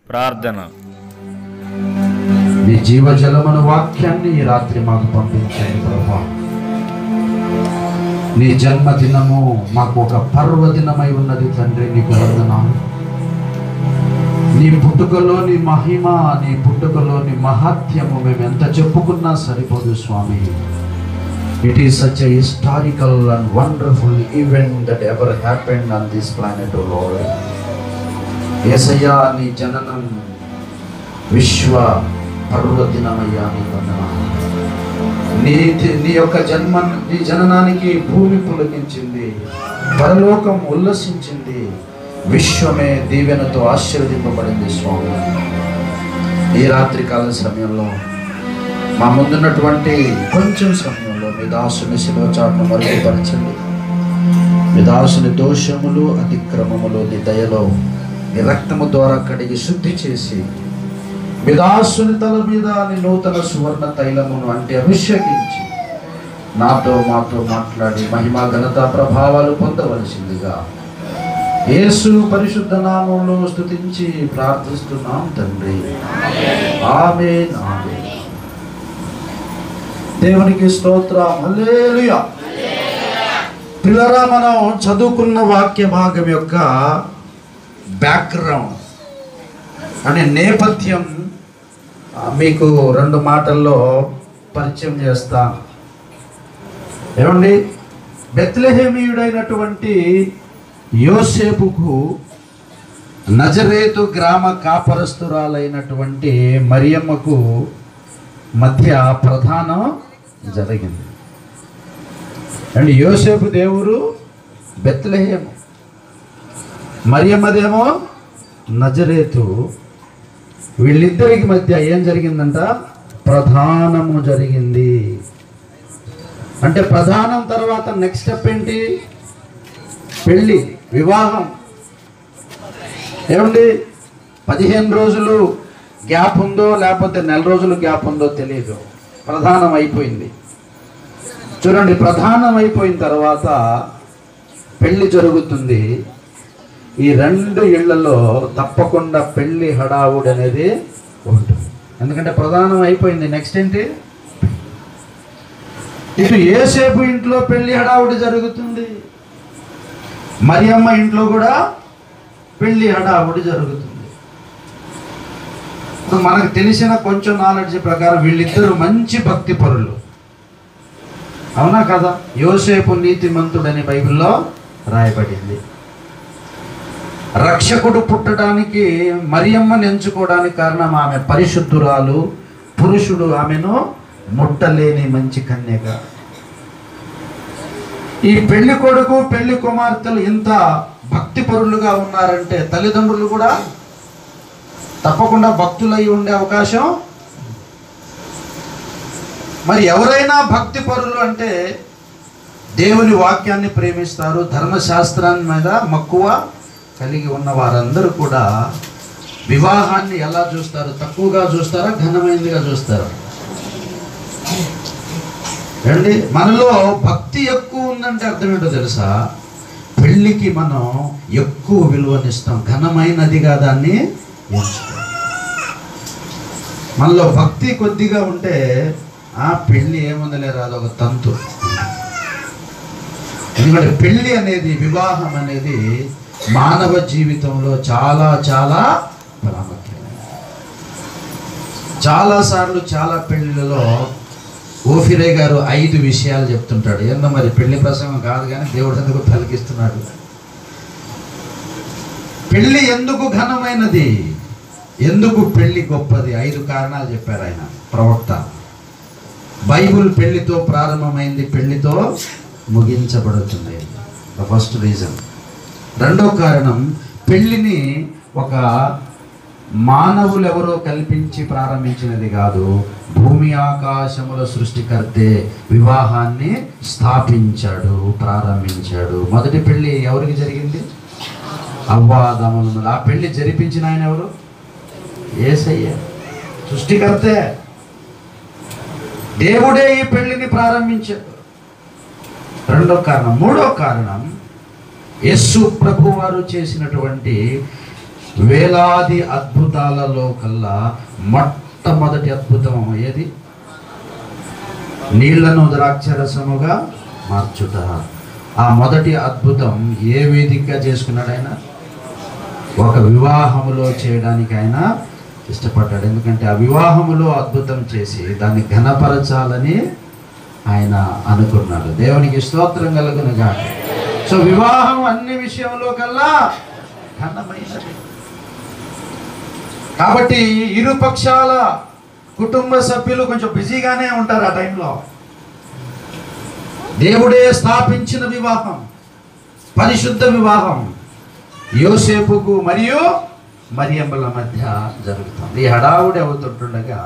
ప్రార్థన నీ జీవజలమను వాక్యాన్ని ఈ రాత్రి మాకు పంపించండి ప్రభా నీ జన్మదినము మాకు ఒక పర్వదినమై ఉన్నది తండ్రి నీకు వందనాలు నీ పుట్టుకలోని మహిమ నీ పుట్టుకలోని మహాత్యము మేము ఎంత చెప్పుకున్నా సరిపోదు Swami it is such a historical and wonderful event that ever happened on this planet lord Yesayya నీ జననం విశ్వ పర్వదినమయ్యా నీ వందనాలు నీ నీ యొక్క జన్మ నీ జననానికి భూమి పులకించింది పరలోకం ఉల్లసించింది విశ్వమే దీవెనతో ఆశీర్వదింపబడింది స్వామి ఈ రాత్రి కాల సమయంలో మా ముందున్నటువంటి కొంచెం సమయంలో మీ దాసుని శిలోచాటును మరుగుపరచండి మీ దాసుని దోషములు అతిక్రమములు నీ దయలో నీ రక్తము ద్వారా కడిగి శుద్ధి చేసి మీ దాసుని తల మీద నీ నూతన సువర్ణ తైలమును అంటే అభిషేకించి నాతో మాతో మాట్లాడి మహిమా ఘనత ప్రభావాలు పొందవలసిందిగా యేసు పరిశుద్ధ నామంలో స్తుతించి ప్రార్థిస్తున్నాం తండ్రి ఆమేన్ ఆమేన్ దేవునికి స్తోత్రం హల్లెలూయా పిల్లరా మనం చదువుకున్న వాక్య భాగం యొక్క బ్యాక్గ్రౌండ్ అనే నేపథ్యం ఆ, మీకు రెండు మాటల్లో పరిచయం చేస్తాను ఏమండి బెత్లెహేమీయుడైనటువంటి యోసేపుకు నజరేతు గ్రామ కాపరస్తురాలైనటువంటి మరియమ్మకు మధ్య ప్రధానం జరిగింది అండ్ యోసేపు దేవుడు బెత్లెహేము మరియమ్మదేమో నజరేతు వీళ్ళిద్దరికి మధ్య ఏం జరిగిందంట ప్రధానము జరిగింది అంటే ప్రధానం తర్వాత నెక్స్ట్ స్టెప్ ఏంటి పెళ్ళి వివాహం ఏమండి పదిహేను రోజులు గ్యాప్ ఉందో లేకపోతే నెల రోజులు గ్యాప్ ఉందో తెలియదు ప్రధానం అయిపోయింది చూడండి ప్రధానం అయిపోయిన తర్వాత పెళ్లి జరుగుతుంది ఈ రెండు ఇళ్లలో తప్పకుండా పెళ్లి హడావుడి అనేది ఉంటుంది ఎందుకంటే ప్రధానం అయిపోయింది నెక్స్ట్ ఏంటి ఇటు ఏసేపు ఇంట్లో పెళ్లి హడావుడి జరుగుతుంది మరియమ్మ ఇంట్లో కూడా పెళ్లి హడావుడి జరుగుతుంది ఇప్పుడు మనకు తెలిసిన కొంచెం నాలెడ్జ్ ప్రకారం వీళ్ళిద్దరూ మంచి భక్తి పరులు అవునా కదా యోసేపు నీతిమంతుడని బైబిల్లో రాయబడింది రక్షకుడు పుట్టడానికి మరియమ్మని ఎంచుకోవడానికి కారణం ఆమె పరిశుద్ధురాలు పురుషుడు ఆమెను ముట్టలేని మంచి కన్యక ఈ పెళ్లి కొడుకు పెళ్లి కుమార్తెలు ఇంత భక్తి పరులుగా ఉన్నారంటే తల్లిదండ్రులు కూడా తప్పకుండా భక్తులై ఉండే అవకాశం మరి ఎవరైనా భక్తి పరులు అంటే దేవుని వాక్యాన్ని ప్రేమిస్తారు ధర్మశాస్త్రాన్ని మీద మక్కువ కలిగి ఉన్న వారందరూ కూడా వివాహాన్ని ఎలా చూస్తారు తక్కువగా చూస్తారా ఘనమైనదిగా చూస్తారా ఏమండి మనలో భక్తి ఎక్కువ ఉందంటే అర్థం ఏంటో తెలుసా పెళ్ళికి మనం ఎక్కువ విలువనిస్తాం ఘనమైనదిగా దాన్ని ఎంచుతాం మనలో భక్తి కొద్దిగా ఉంటే ఆ పెళ్ళి ఏముందలే రాదు ఒక తంతు ఎందుకంటే పెళ్ళి అనేది వివాహం అనేది మానవ జీవితంలో చాలా చాలా ప్రాముఖ్యమైనది చాలాసార్లు చాలా పెళ్ళిళ్ళలో ఓఫిరే గారు ఐదు విషయాలు చెప్తుంటాడు ఏందో మరి పెళ్లి ప్రసంగం కాదు కానీ దేవుడు ఎందుకు పలికిస్తున్నాడు పెళ్లి ఎందుకు ఘనమైనది ఎందుకు పెళ్లి గొప్పది ఐదు కారణాలు చెప్పారు ఆయన ప్రవక్త బైబుల్ పెళ్లితో ప్రారంభమైంది పెళ్లితో ముగించబడుతుంది ఫస్ట్ రీజన్ రెండో కారణం పెళ్లిని ఒక మానవులు ఎవరో కల్పించి ప్రారంభించినది కాదు భూమి ఆకాశముల సృష్టికర్తే వివాహాన్ని స్థాపించాడు ప్రారంభించాడు మొదటి పెళ్లి ఎవరికి జరిగింది అవ్వాదములు ఆ పెళ్లి జరిపించిన ఆయన ఎవరు ఏసయ్య సృష్టికర్తే దేవుడే ఈ పెళ్లిని ప్రారంభించాడు రెండో కారణం మూడో కారణం యస్సు ప్రభు వారు చేసినటువంటి వేలాది అద్భుతాలలో కల్లా మొట్టమొదటి అద్భుతం ఏది నీళ్లను ద్రాక్షరసముగా మార్చుట ఆ మొదటి అద్భుతం ఏ వేదికగా చేసుకున్నాడు ఆయన ఒక వివాహములో చేయడానికి ఆయన ఇష్టపడ్డాడు ఎందుకంటే ఆ వివాహములో అద్భుతం చేసి దాన్ని ఘనపరచాలని ఆయన అనుకున్నాడు దేవునికి స్తోత్రం కలుగునుగా సో వివాహం అన్ని విషయంలో కల్లా ఘనమైనది కాబట్టి ఇరు పక్షాల కుటుంబ సభ్యులు కొంచెం బిజీగానే ఉంటారు ఆ టైంలో దేవుడే స్థాపించిన వివాహం పరిశుద్ధ వివాహం యోసేపుకు మరియు మరియమ్మల మధ్య జరుగుతుంది ఈ హడావుడి అవుతుంటుండగా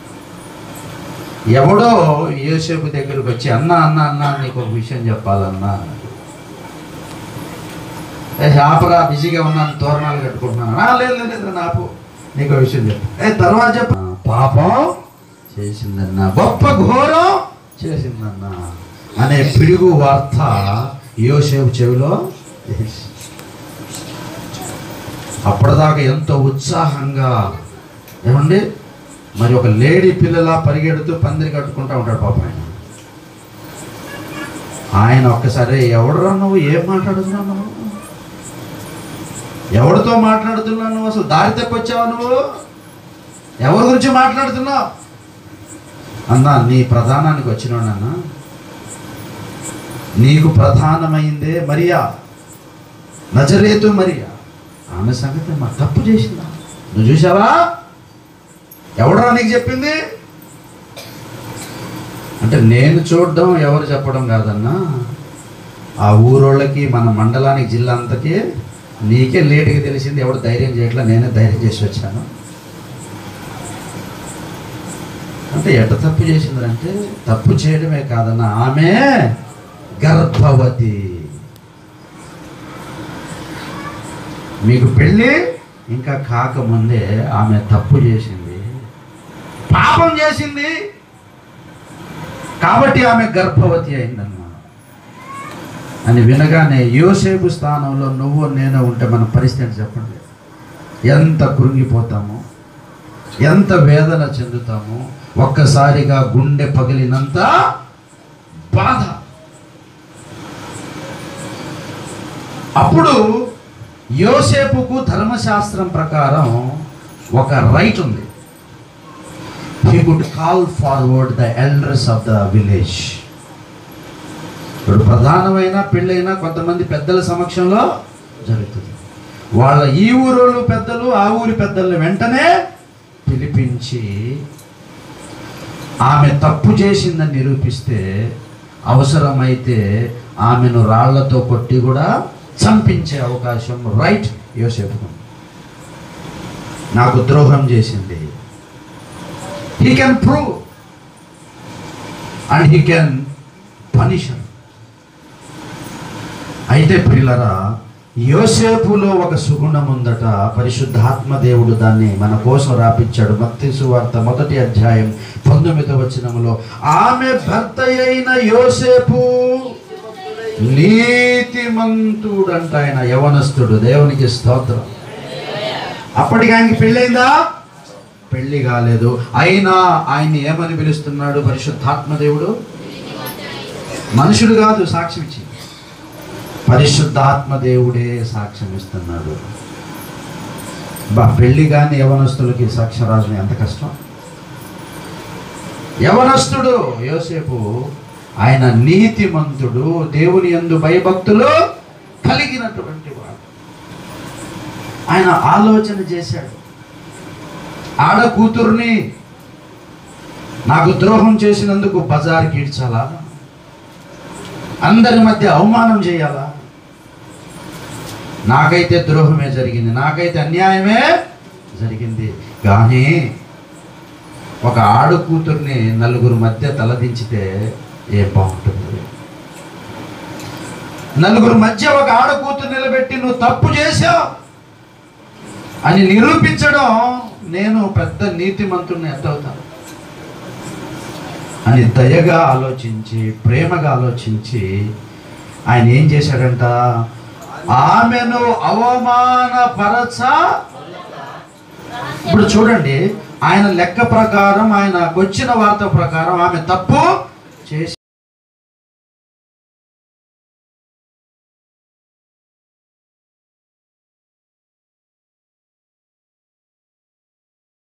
ఎవడో యోసేపు దగ్గరకు వచ్చి అన్న అన్న అన్న నీకు ఒక విషయం చెప్పాలన్నా అన్నాడు. ఏ ఆపరా బిజీగా ఉన్నాను తోరణాలు కట్టుకుంటున్నాను "ఆ, లేదు లేదు, లేదు నాపు నీకు ఒక విషయం చెప్పు ఏ తర్వాత చెప్పు "ఆ, పాపం చేసిందన్నా గొప్ప ఘోరం చేసిందన్నా అనే పిడుగు వార్త యోసేపు చెవిలో వేసి. అప్పటిదాకా ఎంతో ఉత్సాహంగా ఏమండి మరి ఒక లేడీ పిల్లలా పరిగెడుతూ పందిరి కట్టుకుంటా ఉంటాడు పాప ఆయన ఆయన ఒక్కసారి ఎవడరా నువ్వు ఏం మాట్లాడుతున్నావు నువ్వు ఎవరితో మాట్లాడుతున్నావు నువ్వు అసలు దారి తప్పొచ్చావు నువ్వు ఎవరి గురించి మాట్లాడుతున్నావు అన్నా నీ ప్రధానానికి వచ్చినాడన్నా నీకు ప్రధానమైందే మరియా నజరేతు మరియా ఆమె సంగతి మా తప్పు చేసిందా నువ్వు చూసావా ఎవడరా నీకు చెప్పింది అంటే నేను చూడడం ఎవరు చెప్పడం కాదన్నా ఆ ఊరోళ్ళకి మన మండలానికి జిల్లా అంతకి నీకే లేటుగా తెలిసింది ఎవడు ధైర్యం చేయట్లా నేనే ధైర్యం చేసి వచ్చాను అంటే ఎట్ట తప్పు చేసిందంటే తప్పు చేయడమే కాదన్న ఆమె గర్భవతి మీకు పెళ్ళి ఇంకా కాకముందే ఆమె తప్పు చేసింది పాపం చేసింది కాబట్టి ఆమె గర్భవతి అయిందన్నమాట అని వినగానే యోసేపు స్థానంలో నువ్వు నేను ఉంటే మన పరిస్థితి చెప్పండి ఎంత కృంగిపోతాము ఎంత వేదన చెందుతాము ఒక్కసారిగా గుండె పగిలినంత బాధ అప్పుడు యోసేపుకు ధర్మశాస్త్రం ప్రకారం ఒక రైట్ ఉంది he could call forward the elders of the village ఇప్పుడు ప్రధానమైన పెళ్ళైన కొంతమంది పెద్దల సమక్షంలో జరుగుతుంది వాళ్ళ ఈ ఊరోళ్ళు పెద్దలు ఆ ఊరి పెద్దల్ని వెంటనే పిలిపించి ఆమె తప్పు చేసిందని నిరూపిస్తే అవసరమైతే ఆమెను రాళ్లతో కొట్టి కూడా చంపించే అవకాశం రైట్ యోసేపుకు నాకు ద్రోహం చేసింది he can prove and he can punish అయితే ప్రియులరా యోసేపులో ఒక సుగుణం ఉందట పరిశుద్ధాత్మ దేవుడు దాన్ని మన కోసం రాపించాడు మత్తి సువార్త మొదటి అధ్యాయం పంతొమ్మిదవ వచనములో ఆమె భర్త అయిన యోసేపు నీతిమంతుడంట ఆయన యవనస్తుడు దేవునికి స్తోత్రం అప్పటికి ఆయనకి పెళ్ళైందా పెళ్లి కాలేదు అయినా ఆయన్ని ఏమని పిలుస్తున్నాడు పరిశుద్ధాత్మ దేవుడు మనుషుడు కాదు సాక్ష్యం ఇచ్చి పరిశుద్ధాత్మ దేవుడే సాక్ష్యం ఇస్తున్నాడు బా పెళ్లి కాని యవనస్తులకి సాక్ష్యం రాజు ఎంత కష్టం యవనస్తుడు యోసేపు ఆయన నీతిమంతుడు దేవుని యందు భయభక్తులు కలిగినటువంటి వాడు ఆయన ఆలోచన చేశాడు ఆడ కూతుర్ని నాకు ద్రోహం చేసినందుకు బజార్కి ఈడ్చాలా అందరి మధ్య అవమానం చేయాలా నాకైతే ద్రోహమే జరిగింది నాకైతే అన్యాయమే జరిగింది కానీ ఒక ఆడు కూతుర్ని నలుగురు మధ్య తలదించితే ఏం బాగుంటుంది నలుగురు మధ్య ఒక ఆడ కూతురు నిలబెట్టి నువ్వు తప్పు చేశావు అని నిరూపించడం నేను పెద్ద నీతిమంతుడిని ఎద్దవుతాను అని దయగా ఆలోచించి ప్రేమగా ఆలోచించి ఆయన ఏం చేశాడంట ఆమెను అవమానపరచ ఇప్పుడు చూడండి ఆయన లెక్క ప్రకారం ఆయనకు వచ్చిన వార్త ప్రకారం ఆమె తప్పు చేసి